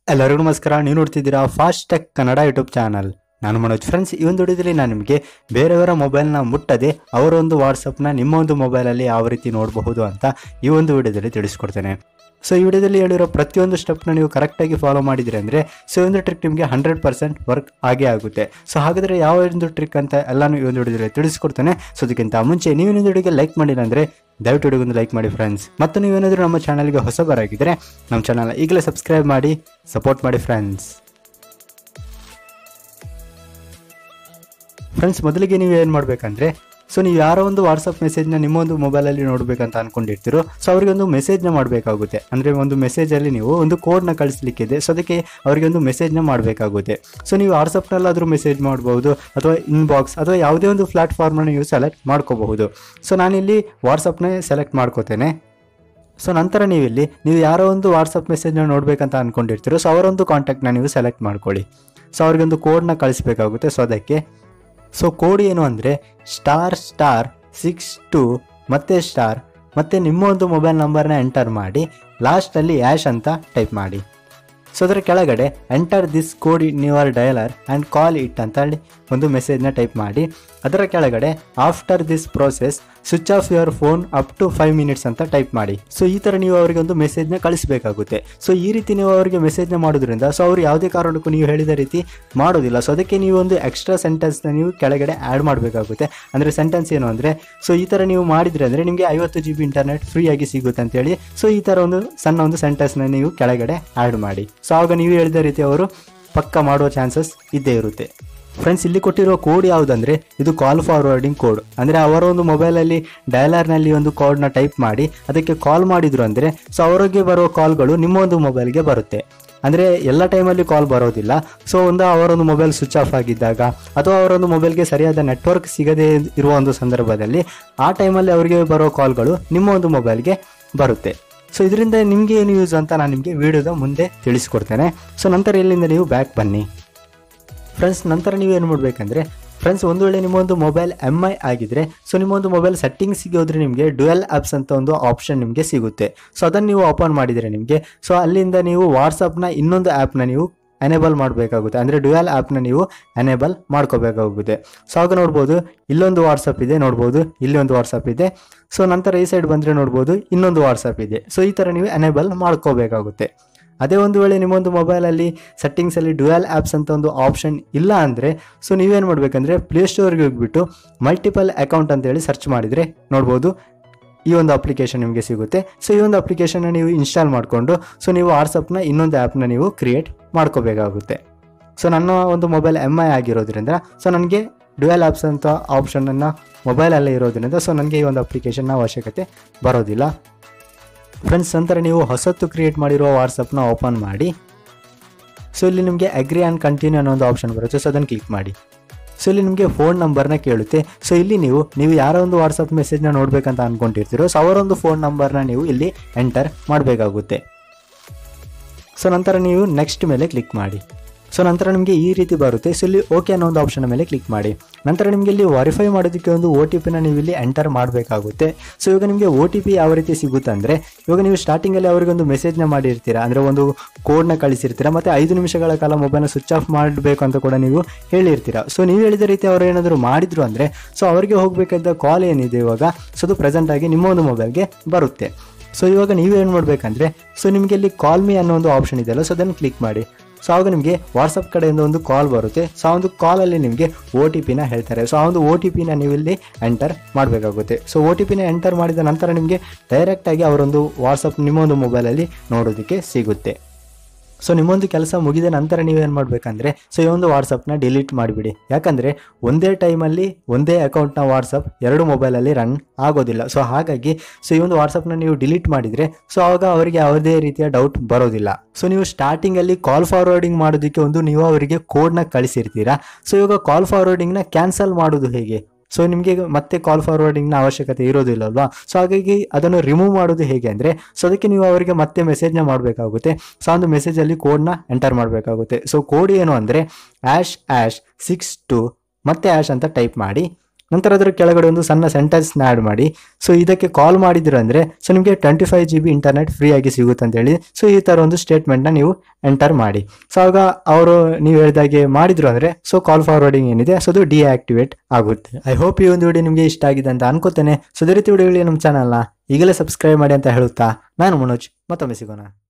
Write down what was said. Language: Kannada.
ಎಲ್ಲರಿಗೂ ನಮಸ್ಕಾರ ನೀವು ನೋಡ್ತಿದ್ದೀರಾ fast tech Kannada YouTube channel ನಾನು ಮನೋಜ್ ಫ್ರೆಂಡ್ಸ್ ಈ ಒಂದು ವಿಡಿಯೋದಲ್ಲಿ ನಾನು ನಿಮಗೆ ಬೇರೆಯವರ ಮೊಬೈಲ್ನ ಮುಟ್ಟದೆ ಅವರ ಒಂದು ವಾಟ್ಸಪ್ನ ನಿಮ್ಮ ಒಂದು ಮೊಬೈಲಲ್ಲಿ ಯಾವ ರೀತಿ ನೋಡಬಹುದು ಅಂತ ಈ ಒಂದು ವಿಡಿಯೋದಲ್ಲಿ ತಿಳಿಸ್ಕೊಡ್ತೇನೆ ಸೊ ಈ ವಿಡಿಯೋದಲ್ಲಿ ಹೇಳಿರೋ ಪ್ರತಿಯೊಂದು ಸ್ಟೆಪ್ನ ನೀವು ಕರೆಕ್ಟಾಗಿ ಫಾಲೋ ಮಾಡಿದ್ರಿ ಅಂದರೆ ಸೊ ಈ ಒಂದು ಟ್ರಿಕ್ ನಿಮಗೆ ಹಂಡ್ರೆಡ್ ಪರ್ಸೆಂಟ್ ವರ್ಕ್ ಆಗೇ ಆಗುತ್ತೆ ಸೊ ಹಾಗಾದರೆ ಯಾವ ಒಂದು ಟ್ರಿಕ್ ಅಂತ ಎಲ್ಲಾನು ಈ ಒಂದು ವಿಡಿಯೋದಲ್ಲಿ ತಿಳಿಸ್ಕೊಡ್ತೇನೆ ಸೊ ಅದಕ್ಕಿಂತ ಮುಂಚೆ ನೀವು ಇನ್ನೊಂದು ವಿಡಿಯೋಗೆ ಲೈಕ್ ಮಾಡಿಲ್ಲ ಅಂದರೆ ದಯವಿಟ್ಟು ವಿಡಿಯೋಗೊಂದು ಲೈಕ್ ಮಾಡಿ ಫ್ರೆಂಡ್ಸ್ ಮತ್ತು ನೀವೇನಾದರೂ ನಮ್ಮ ಚಾನಲ್ಗೆ ಹೊಸಬರಾಗಿದ್ದರೆ ನಮ್ಮ ಚಾನಲ್ ಈಗಲೇ ಸಬ್ಸ್ಕ್ರೈಬ್ ಮಾಡಿ ಸಪೋರ್ಟ್ ಮಾಡಿ ಫ್ರೆಂಡ್ಸ್ ಫ್ರೆಂಡ್ಸ್ ಮೊದಲಿಗೆ ನೀವು ಏನು ಮಾಡಬೇಕಂದ್ರೆ ಸೊ ನೀವು ಯಾರೋ ಒಂದು ವಾಟ್ಸಪ್ ಮೆಸೇಜ್ನ ನಿಮ್ಮ ಒಂದು ಮೊಬೈಲಲ್ಲಿ ನೋಡಬೇಕಂತ ಅನ್ಕೊಂಡಿರ್ತೀರೋ ಸೊ ಅವರಿಗೆ ಒಂದು ಮೆಸೇಜ್ನ ಮಾಡಬೇಕಾಗುತ್ತೆ ಅಂದರೆ ಒಂದು ಮೆಸೇಜಲ್ಲಿ ನೀವು ಒಂದು ಕೋಡ್ನ ಕಳಿಸ್ಲಿಕ್ಕಿದೆ ಸೊ ಅದಕ್ಕೆ ಅವರಿಗೆ ಒಂದು ಮೆಸೇಜ್ನ ಮಾಡಬೇಕಾಗುತ್ತೆ ಸೊ ನೀವು ವಾಟ್ಸಪ್ನಲ್ಲಾದರೂ ಮೆಸೇಜ್ ಮಾಡ್ಬೋದು ಅಥವಾ ಇನ್ಬಾಕ್ಸ್ ಅಥವಾ ಯಾವುದೇ ಒಂದು ಪ್ಲಾಟ್ಫಾರ್ಮ್ನ ನೀವು ಸೆಲೆಕ್ಟ್ ಮಾಡ್ಕೋಬಹುದು ಸೊ ನಾನಿಲ್ಲಿ ವಾಟ್ಸಪ್ನೇ ಸೆಲೆಕ್ಟ್ ಮಾಡ್ಕೋತೇನೆ ಸೊ ನಂತರ ನೀವು ಇಲ್ಲಿ ನೀವು ಯಾರೋ ಒಂದು ವಾಟ್ಸಪ್ ಮೆಸೇಜ್ನ ನೋಡಬೇಕಂತ ಅನ್ಕೊಂಡಿರ್ತೀರೋ ಸೊ ಅವರೊಂದು ಕಾಂಟ್ಯಾಕ್ಟ್ನ ನೀವು ಸೆಲೆಕ್ಟ್ ಮಾಡ್ಕೊಳ್ಳಿ ಸೊ ಅವ್ರಿಗೆ ಒಂದು ಕೋಡ್ನ ಕಳಿಸ್ಬೇಕಾಗುತ್ತೆ ಸೊ ಅದಕ್ಕೆ ಸೊ ಕೋಡ್ ಏನು ಅಂದರೆ ಸ್ಟಾರ್ ಸ್ಟಾರ್ ಸಿಕ್ಸ್ ಟು ಮತ್ತೆ ಸ್ಟಾರ್ ಮತ್ತು ನಿಮ್ಮ ಒಂದು ಮೊಬೈಲ್ ನಂಬರ್ನ ಎಂಟರ್ ಮಾಡಿ ಲಾಸ್ಟಲ್ಲಿ ಆ್ಯಶ್ ಅಂತ ಟೈಪ್ ಮಾಡಿ ಸೊ ಅದರ ಕೆಳಗಡೆ enter this code in your dialer and call it ಅಂತ ಹೇಳಿ ಒಂದು ಮೆಸೇಜ್ನ ಟೈಪ್ ಮಾಡಿ ಅದರ ಕೆಳಗಡೆ after this process switch off your phone up to five minutes ಅಂತ ಟೈಪ್ ಮಾಡಿ ಸೊ ಈ ಥರ ನೀವು ಅವರಿಗೆ ಒಂದು ಮೆಸೇಜ್ನ ಕಳಿಸಬೇಕಾಗುತ್ತೆ ಸೊ ಈ ರೀತಿ ನೀವು ಅವರಿಗೆ ಮೆಸೇಜ್ನ ಮಾಡೋದ್ರಿಂದ ಸೊ ಅವರು ಯಾವುದೇ ಕಾರಣಕ್ಕೂ ನೀವು ಹೇಳಿದ ರೀತಿ ಮಾಡೋದಿಲ್ಲ ಸೊ ಅದಕ್ಕೆ ನೀವು ಒಂದು ಎಕ್ಸ್ಟ್ರಾ ಸೆಂಟೆನ್ಸ್ನ ನೀವು ಕೆಳಗಡೆ ಆ್ಯಡ್ ಮಾಡಬೇಕಾಗುತ್ತೆ ಅಂದರೆ ಸೆಂಟೆನ್ಸ್ ಏನು ಅಂದರೆ ಸೊ ಈ ಥರ ನೀವು ಮಾಡಿದ್ರೆ ಅಂದರೆ ನಿಮಗೆ ಐವತ್ತು ಜಿ ಬಿ ಇಂಟರ್ನೆಟ್ ಫ್ರೀಯಾಗಿ ಸಿಗುತ್ತೆ ಅಂತೇಳಿ ಸೊ ಈ ಥರ ಒಂದು ಸಣ್ಣ ಒಂದು ಸೆಂಟೆನ್ಸ್ನ ನೀವು ಕೆಳಗಡೆ ಆ್ಯಡ್ ಮಾಡಿ ಸೊ ಆವಾಗ ನೀವು ಹೇಳಿದ ರೀತಿ ಅವರು ಪಕ್ಕ ಮಾಡುವ ಚಾನ್ಸಸ್ ಇದ್ದೇ ಇರುತ್ತೆ ಫ್ರೆಂಡ್ಸ್ ಇಲ್ಲಿ ಕೊಟ್ಟಿರೋ ಕೋಡ್ ಯಾವುದಂದ್ರೆ ಇದು ಕಾಲ್ ಫಾರ್ವರ್ಡಿಂಗ್ ಕೋಡ್ ಅಂದರೆ ಅವರ ಒಂದು ಮೊಬೈಲಲ್ಲಿ ಡಯಲರ್ನಲ್ಲಿ ಒಂದು ಕೋಡ್ನ ಟೈಪ್ ಮಾಡಿ ಅದಕ್ಕೆ ಕಾಲ್ ಮಾಡಿದ್ರು ಅಂದರೆ ಸೊ ಅವರಿಗೆ ಬರೋ ಕಾಲ್ಗಳು ನಿಮ್ಮ ಒಂದು ಮೊಬೈಲ್ಗೆ ಬರುತ್ತೆ ಅಂದರೆ ಎಲ್ಲ ಟೈಮಲ್ಲಿ ಕಾಲ್ ಬರೋದಿಲ್ಲ ಸೊ ಒಂದು ಅವರೊಂದು ಮೊಬೈಲ್ ಸ್ವಿಚ್ ಆಫ್ ಆಗಿದ್ದಾಗ ಅಥವಾ ಅವರೊಂದು ಮೊಬೈಲ್ಗೆ ಸರಿಯಾದ ನೆಟ್ವರ್ಕ್ ಸಿಗದೇ ಇರುವ ಒಂದು ಸಂದರ್ಭದಲ್ಲಿ ಆ ಟೈಮಲ್ಲಿ ಅವರಿಗೆ ಬರೋ ಕಾಲ್ಗಳು ನಿಮ್ಮ ಒಂದು ಮೊಬೈಲ್ಗೆ ಬರುತ್ತೆ ಸೊ ಇದರಿಂದ ನಿಮಗೆ ಏನು ಯೂಸ್ ಅಂತ ನಾನು ನಿಮಗೆ ವಿಡಿಯೋದ ಮುಂದೆ ತಿಳಿಸ್ಕೊಡ್ತೇನೆ ಸೊ ನಂತರ ಇಲ್ಲಿಂದ ನೀವು ಬ್ಯಾಕ್ ಬನ್ನಿ ಫ್ರೆಂಡ್ಸ್ ನಂತರ ನೀವು ಏನು ಮಾಡಬೇಕಂದ್ರೆ ಫ್ರೆಂಡ್ಸ್ ಒಂದು ವೇಳೆ ನಿಮ್ಮೊಂದು ಮೊಬೈಲ್ ಎಮ್ ಐ ಆಗಿದ್ರೆ ಸೊ ನಿಮ್ಮೊಂದು ಮೊಬೈಲ್ ಸೆಟ್ಟಿಂಗ್ಸಿಗೆ ಹೋದ್ರೆ ನಿಮಗೆ ಡ್ಯುಯಲ್ ಆ್ಯಪ್ಸ್ ಅಂತ ಒಂದು ಆಪ್ಷನ್ ನಿಮಗೆ ಸಿಗುತ್ತೆ ಸೊ ಅದನ್ನು ನೀವು ಓಪನ್ ಮಾಡಿದರೆ ನಿಮಗೆ ಸೊ ಅಲ್ಲಿಂದ ನೀವು ವಾಟ್ಸಪ್ನ ಇನ್ನೊಂದು ಆ್ಯಪ್ನ ನೀವು ಎನೇಬಲ್ ಮಾಡಬೇಕಾಗುತ್ತೆ ಅಂದರೆ ಡ್ಯುಯಲ್ ಆ್ಯಪ್ನ ನೀವು ಎನೇಬಲ್ ಮಾಡ್ಕೋಬೇಕಾಗುತ್ತೆ ಸೊ ಆಗ ನೋಡ್ಬೋದು ಇಲ್ಲೊಂದು ವಾಟ್ಸಪ್ ಇದೆ ನೋಡ್ಬೋದು ಇಲ್ಲಿ ಒಂದು ವಾಟ್ಸಪ್ ಇದೆ ಸೊ ನಂತರ ಈ ಸೈಡ್ ಬಂದರೆ ನೋಡ್ಬೋದು ಇನ್ನೊಂದು ವಾಟ್ಸಪ್ ಇದೆ ಸೊ ಈ ಥರ ನೀವು ಎನೇಬಲ್ ಮಾಡ್ಕೋಬೇಕಾಗುತ್ತೆ ಅದೇ ಒಂದು ವೇಳೆ ನಿಮ್ಮೊಂದು ಮೊಬೈಲಲ್ಲಿ ಸೆಟ್ಟಿಂಗ್ಸಲ್ಲಿ ಡ್ಯುಯಲ್ ಆ್ಯಪ್ಸ್ ಅಂತ ಒಂದು ಆಪ್ಷನ್ ಇಲ್ಲ ಅಂದರೆ ಸೊ ನೀವೇನು ಮಾಡಬೇಕಂದ್ರೆ ಪ್ಲೇಸ್ಟೋರ್ಗೆ ಹೋಗ್ಬಿಟ್ಟು ಮಲ್ಟಿಪಲ್ ಅಕೌಂಟ್ ಅಂತೇಳಿ ಸರ್ಚ್ ಮಾಡಿದರೆ ನೋಡ್ಬೋದು ಈ ಒಂದು ಅಪ್ಲಿಕೇಶನ್ ನಿಮಗೆ ಸಿಗುತ್ತೆ ಸೊ ಈ ಒಂದು ಅಪ್ಲಿಕೇಶನ್ನ ನೀವು ಇನ್ಸ್ಟಾಲ್ ಮಾಡಿಕೊಂಡು ಸೊ ನೀವು ವಾಟ್ಸಪ್ನ ಇನ್ನೊಂದು ಆ್ಯಪ್ನ ನೀವು ಕ್ರಿಯೇಟ್ ಮಾಡ್ಕೋಬೇಕಾಗುತ್ತೆ ಸೊ ನನ್ನ ಒಂದು ಮೊಬೈಲ್ ಎಮ್ ಐ ಆಗಿರೋದ್ರಿಂದ ಸೊ ನನಗೆ ಡ್ಯುಯಲ್ ಆ್ಯಪ್ಸ್ ಅಂತ ಆಪ್ಷನನ್ನು ಮೊಬೈಲಲ್ಲೇ ಇರೋದ್ರಿಂದ ಸೊ ನನಗೆ ಈ ಒಂದು ಅಪ್ಲಿಕೇಶನ್ನ ಅವಶ್ಯಕತೆ ಬರೋದಿಲ್ಲ ಫ್ರೆಂಡ್ಸ್ ನಂತರ ನೀವು ಹೊಸತ್ತು ಕ್ರಿಯೇಟ್ ಮಾಡಿರೋ ವಾಟ್ಸಪ್ನ ಓಪನ್ ಮಾಡಿ ಸೊ ಇಲ್ಲಿ ನಿಮಗೆ ಅಗ್ರಿ ಆ್ಯಂಡ್ ಕಂಟಿನ್ಯೂ ಅನ್ನೋ ಒಂದು ಆಪ್ಷನ್ ಬರುತ್ತೆ ಸೊ ಅದನ್ನು ಕ್ಲಿಕ್ ಮಾಡಿ ಸೊ ಇಲ್ಲಿ ನಿಮಗೆ ಫೋನ್ ನಂಬರ್ನ ಕೇಳುತ್ತೆ ಸೊ ಇಲ್ಲಿ ನೀವು ನೀವು ಯಾರೋ ಒಂದು ವಾಟ್ಸಪ್ ಮೆಸೇಜ್ನ ನೋಡಬೇಕಂತ ಅಂದ್ಕೊಂಡಿರ್ತೀರೋ ಸೊ ಅವರೊಂದು ಫೋನ್ ನಂಬರ್ನ ನೀವು ಇಲ್ಲಿ ಎಂಟರ್ ಮಾಡಬೇಕಾಗುತ್ತೆ ಸೊ ನಂತರ ನೀವು ನೆಕ್ಸ್ಟ್ ಮೇಲೆ ಕ್ಲಿಕ್ ಮಾಡಿ ಸೊ ನಂತರ ನಿಮಗೆ ಈ ರೀತಿ ಬರುತ್ತೆ ಸೊ ಇಲ್ಲಿ ಓಕೆ ಅನ್ನೋ ಒಂದು ಆಪ್ಷನ್ ಮೇಲೆ ಕ್ಲಿಕ್ ಮಾಡಿ ನಂತರ ನಿಮಗೆ ಇಲ್ಲಿ ವೆರಿಫೈ ಮಾಡೋದಕ್ಕೆ ಒಂದು ಒ ಟಿ ಪಿನ ನೀವು ಇಲ್ಲಿ ಎಂಟರ್ ಮಾಡಬೇಕಾಗುತ್ತೆ ಸೊ ಇವಾಗ ನಿಮಗೆ ಒ ಟಿ ಪಿ ಯಾವ ರೀತಿ ಸಿಗುತ್ತೆ ಅಂದರೆ ಇವಾಗ ನೀವು ಸ್ಟಾರ್ಟಿಂಗಲ್ಲಿ ಅವರಿಗೆ ಒಂದು ಮೆಸೇಜ್ನ ಮಾಡಿರ್ತೀರಾ ಅಂದರೆ ಒಂದು ಕೋಡ್ನ ಕಳಿಸಿರ್ತೀರಾ ಮತ್ತು ಐದು ನಿಮಿಷಗಳ ಕಾಲ ಮೊಬೈಲ್ನ ಸ್ವಿಚ್ ಆಫ್ ಮಾಡಬೇಕು ಅಂತ ಕೂಡ ನೀವು ಹೇಳಿರ್ತೀರಾ ಸೊ ನೀವು ಹೇಳಿದ ರೀತಿ ಅವರು ಏನಾದರೂ ಮಾಡಿದ್ರು ಅಂದರೆ ಸೊ ಅವರಿಗೆ ಹೋಗಬೇಕಾದ ಕಾಲ್ ಏನಿದೆ ಇವಾಗ ಸೊ ಅದು ಪ್ರೆಸೆಂಟ್ ಆಗಿ ನಿಮ್ಮ ಒಂದು ಮೊಬೈಲ್ಗೆ ಬರುತ್ತೆ ಸೊ ಇವಾಗ ನೀವೇನು ಮಾಡಬೇಕಂದ್ರೆ ಸೊ ನಿಮಗೆ ಇಲ್ಲಿ ಕಾಲ್ ಮಿ ಅನ್ನೋ ಒಂದು ಆಪ್ಷನ್ ಇದೆಯಲ್ಲ ಸೊ ಅದನ್ನು ಕ್ಲಿಕ್ ಮಾಡಿ ಸೊ ಆವಾಗ ನಿಮಗೆ ವಾಟ್ಸಪ್ ಕಡೆಯಿಂದ ಒಂದು ಕಾಲ್ ಬರುತ್ತೆ ಸೊ ಆ ಒಂದು ಕಾಲಲ್ಲಿ ನಿಮಗೆ ಒ ಟಿ ಪಿನ ಹೇಳ್ತಾರೆ ಸೊ ಆ ಒಂದು ಒ ಟಿ ಪಿನ ನೀವು ಇಲ್ಲಿ ಎಂಟರ್ ಮಾಡಬೇಕಾಗುತ್ತೆ ಸೊ ಒ ಟಿ ಪಿನ ಎಂಟರ್ ಮಾಡಿದ ನಂತರ ನಿಮಗೆ ಡೈರೆಕ್ಟಾಗಿ ಅವರೊಂದು ವಾಟ್ಸಪ್ ನಿಮ್ಮೊಂದು ಮೊಬೈಲಲ್ಲಿ ನೋಡೋದಕ್ಕೆ ಸಿಗುತ್ತೆ ಸೊ ನಿಮ್ಮೊಂದು ಕೆಲಸ ಮುಗಿದ ನಂತರ ನೀವೇನು ಮಾಡಬೇಕಂದ್ರೆ ಸೊ ಈ ಒಂದು ವಾಟ್ಸಪ್ನ ಡಿಲೀಟ್ ಮಾಡಿಬಿಡಿ ಯಾಕಂದರೆ ಒಂದೇ ಟೈಮಲ್ಲಿ ಒಂದೇ ಅಕೌಂಟ್ನ ವಾಟ್ಸಪ್ ಎರಡು ಮೊಬೈಲಲ್ಲಿ ರನ್ ಆಗೋದಿಲ್ಲ ಸೊ ಹಾಗಾಗಿ ಸೊ ಈ ಒಂದು ವಾಟ್ಸಪ್ನ ನೀವು ಡಿಲೀಟ್ ಮಾಡಿದರೆ ಸೊ ಆವಾಗ ಅವರಿಗೆ ಯಾವುದೇ ರೀತಿಯ ಡೌಟ್ ಬರೋದಿಲ್ಲ ಸೊ ನೀವು ಸ್ಟಾರ್ಟಿಂಗಲ್ಲಿ ಕಾಲ್ ಫಾರ್ವರ್ಡಿಂಗ್ ಮಾಡೋದಕ್ಕೆ ಒಂದು ನೀವು ಅವರಿಗೆ ಕೋಡ್ನ ಕಳಿಸಿರ್ತೀರಾ ಸೊ ಇವಾಗ ಕಾಲ್ ಫಾರ್ವರ್ಡಿಂಗ್ನ ಕ್ಯಾನ್ಸಲ್ ಮಾಡೋದು ಹೇಗೆ ಸೊ ನಿಮಗೆ ಮತ್ತೆ ಕಾಲ್ ಫಾರ್ವರ್ಡಿಂಗ್ನ ಅವಶ್ಯಕತೆ ಇರೋದಿಲ್ಲಲ್ವಾ ಸೊ ಹಾಗಾಗಿ ಅದನ್ನು ರಿಮೂವ್ ಮಾಡೋದು ಹೇಗೆ ಅಂದರೆ ಸೊ ಅದಕ್ಕೆ ನೀವು ಅವರಿಗೆ ಮತ್ತೆ ಮೆಸೇಜ್ನ ಮಾಡಬೇಕಾಗುತ್ತೆ ಸೊ ಒಂದು ಮೆಸೇಜಲ್ಲಿ ಕೋಡ್ನ ಎಂಟರ್ ಮಾಡಬೇಕಾಗುತ್ತೆ ಸೊ ಕೋಡ್ ಏನು ಅಂದರೆ ಆ್ಯಶ್ ಆ್ಯಶ್ ಸಿಕ್ಸ್ ಟು ಮತ್ತೆ ಆ್ಯಶ್ ಅಂತ ಟೈಪ್ ಮಾಡಿ ನಂತರ ಅದರ ಕೆಳಗಡೆ ಒಂದು ಸಣ್ಣ ಸೆಂಟೆನ್ಸ್ನ ಆ್ಯಡ್ ಮಾಡಿ ಸೊ ಇದಕ್ಕೆ ಕಾಲ್ ಮಾಡಿದ್ರು ಅಂದರೆ ಸೊ ನಿಮಗೆ twenty five G B internet free ಆಗಿ ಸಿಗುತ್ತೆ ಅಂತ ಹೇಳಿ ಸೊ ಈ ಥರ ಒಂದು ಸ್ಟೇಟ್ಮೆಂಟ್ನ ನೀವು ಎಂಟರ್ ಮಾಡಿ ಸೊ ಆಗ ಅವರು ನೀವು ಹೇಳಿದಾಗೆ ಮಾಡಿದ್ರು ಅಂದರೆ ಸೊ ಕಾಲ್ ಫಾರ್ವರ್ಡಿಂಗ್ ಏನಿದೆ ಸೊ ಅದು ಡಿಆಕ್ಟಿವೇಟ್ ಆಗುತ್ತೆ ಐ ಹೋಪ್ ಈ ಒಂದು ವಿಡಿಯೋ ನಿಮಗೆ ಇಷ್ಟ ಆಗಿದೆ ಅಂತ ಅನ್ಕೋತೇನೆ ಸೊ ಅದೇ ರೀತಿ ವಿಡಿಯೋಗಳಿಗೆ ನಮ್ಮ ಚಾನಲ್ನ ಈಗಲೇ ಸಬ್ಸ್ಕ್ರೈಬ್ ಮಾಡಿ ಅಂತ ಹೇಳುತ್ತಾ ನಾನು ಮನೋಜ್ ಮತ್ತೊಮ್ಮೆ ಸಿಗೋಣ